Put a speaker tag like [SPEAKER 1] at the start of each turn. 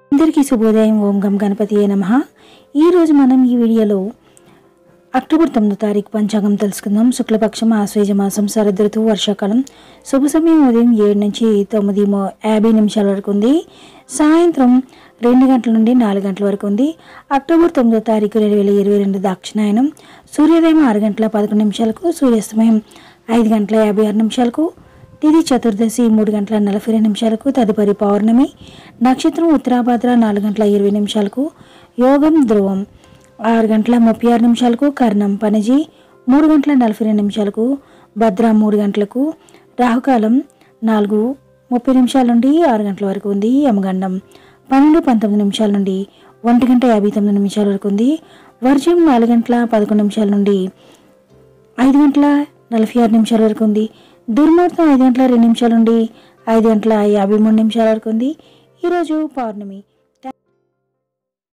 [SPEAKER 1] అందరికీ శుభోదయం ఓం గం గణపతి నమ ఈరోజు మనం ఈ వీడియోలో అక్టోబర్ తొమ్మిదో తారీఖు పంచాంగం తెలుసుకుందాం శుక్లపక్షం ఆశ్వేజ మాసం శరదృతువు వర్షాకాలం శుభ సమయం ఉదయం ఏడు నుంచి తొమ్మిది మో- యాభై నిమిషాల వరకు ఉంది సాయంత్రం రెండు గంటల నుండి నాలుగు గంటల వరకు ఉంది అక్టోబర్ తొమ్మిదో తారీఖు రెండు వేల ఇరవై రెండు దక్షిణాయనం సూర్యోదయం ఆరు గంటల పదకొండు నిమిషాలకు సూర్యాస్తమయం ఐదు గంటల యాభై ఆరు నిమిషాలకు తిది చతుర్దశి మూడు గంటల నలభై రెండు నిమిషాలకు తదుపరి పౌర్ణమి నక్షత్రం ఉత్తరాభాద్ర నాలుగు గంటల ఇరవై నిమిషాలకు యోగం ధ్రువం ఆరు గంటల ముప్పై ఆరు నిమిషాలకు కర్ణం పనజి మూడు గంటల నలభై రెండు నిమిషాలకు భద్ర మూడు గంటలకు రాహుకాలం నాలుగు ముప్పై నిమిషాల నుండి ఆరు గంటల వరకు ఉంది యమగండం పన్నెండు పంతొమ్మిది నిమిషాల నుండి ఒంటి గంట యాభై తొమ్మిది నిమిషాల వరకు ఉంది వర్జం నాలుగు గంటల పదకొండు నిమిషాల నుండి ఐదు గంటల నలభై ఆరు నిమిషాల వరకు ఉంది దుర్ముహూర్తం ఐదు గంటల రెండు నిమిషాల నుండి ఐదు గంటల యాభై మూడు నిమిషాల వరకు ఉంది ఈరోజు పౌర్ణమి